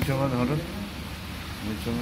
വിളിച്ചോമ നോട്ട് വിളിച്ചോമ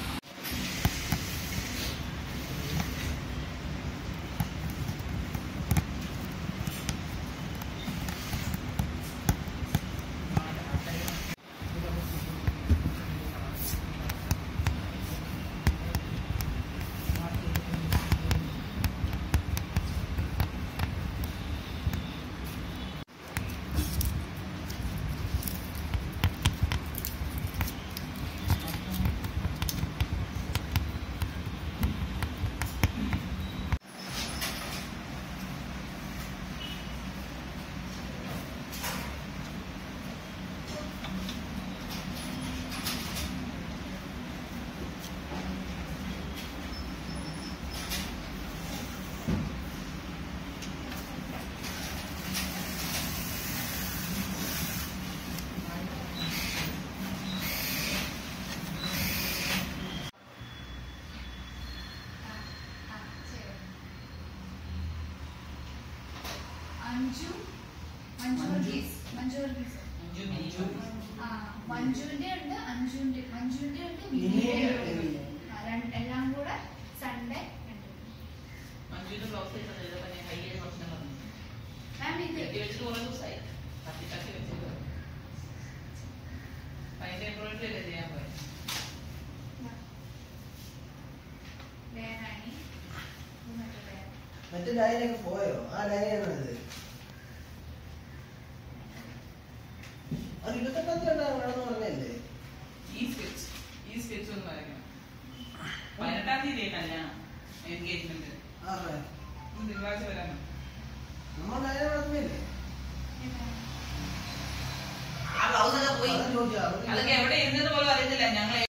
മഞ്ജു മഞ്ജു വർഗീസ് മഞ്ജു വർഗീസ് ആ മഞ്ജുവിന്റെ ഉണ്ട് അഞ്ജുവിന്റെ മഞ്ജുവിന്റെ ഉണ്ട് മിനിയുടെ ഉണ്ട് ആ, രണ്ട്- എല്ലാം കൂടെ സൺഡേ ഉണ്ട് മഞ്ജുവിന്റെ ബ്ലോക്ക് ചെയ്തതല്ലേ ഞാൻ കയ്യിലെ പ്രശ്നം പറഞ്ഞു മാം ഇത് കെട്ടി വെച്ചിട്ട് കുറെ ദിവസമായി തട്ടി തട്ടി വെച്ചിട്ട് അതിന്റെ എംബ്രോയിഡറി അല്ലേ ചെയ്യാൻ പോയത് വേറാണി ഇത് മറ്റേ വേറെ. മറ്റേ ലൈനൊക്കെ പോയോ ആ ലൈനാണ് ഇത് അത് ഇരുപത്തെട്ടാം തീയതി വേണമെന്ന് പറഞ്ഞല്ലേ ഈ സ്കെച്ച് ഈ സ്കെച്ച് ഒന്ന് വരയ്ക്കണം പതിനെട്ടാം തീയതി കല്യാണം എൻഗേജ്മെന്റ് ആരുടെ തിങ്കളാഴ്ച വരാൻ നമ്മൾ ലൈന നടത്തുന്നില്ലേ ആ ബ്ലൗസ് ഒക്കെ പോയി അതാ ചോദിച്ചത്. അതൊക്കെ എവിടെ ഇരുന്നത് പോലും അറിയത്തില്ല ഞങ്ങൾ